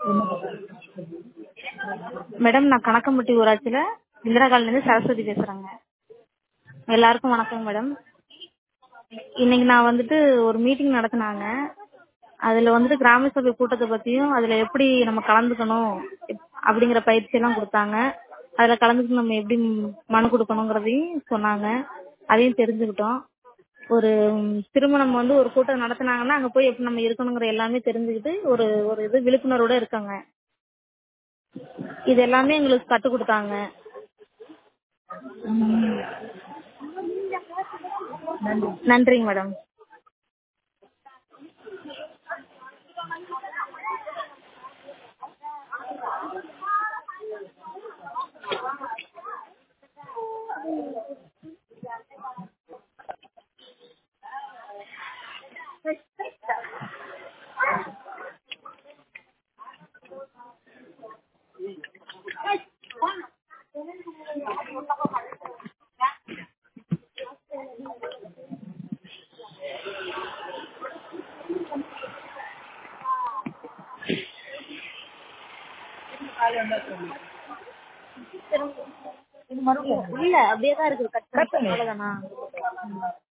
madam நான் கணக்கம்பட்டி ஊராட்சியில இந்திரா காலனிலேருந்து சரஸ்வதி பேசுறேங்க எல்லாருக்கும் வணக்கம் மேடம் இன்னைக்கு நான் வந்துட்டு ஒரு மீட்டிங் நடத்துனாங்க அதுல வந்துட்டு கிராம சபை கூட்டத்தை பத்தியும் அதுல எப்படி நம்ம கலந்துக்கணும் அப்படிங்கிற பயிற்சி எல்லாம் கொடுத்தாங்க அதுல கலந்துக்கிட்டு நம்ம எப்படி மனு கொடுக்கணுங்கிறதையும் சொன்னாங்க அதையும் தெரிஞ்சுக்கிட்டோம் ஒரு திருமணம் வந்து ஒரு கூட்டம் நடத்துனாங்கன்னா அங்க போய் எப்படி நம்ம இருக்கணுங்கிற எல்லாமே தெரிஞ்சுக்கிட்டு ஒரு ஒரு இது விழிப்புணர்வோட இருக்காங்க இது எல்லாமே எங்களுக்கு கத்து கொடுத்தாங்க நன்றிங்க மேடம் இல்ல அப்படியே தான் இருக்கு கட் பண்ணி அவ்வளவுதானா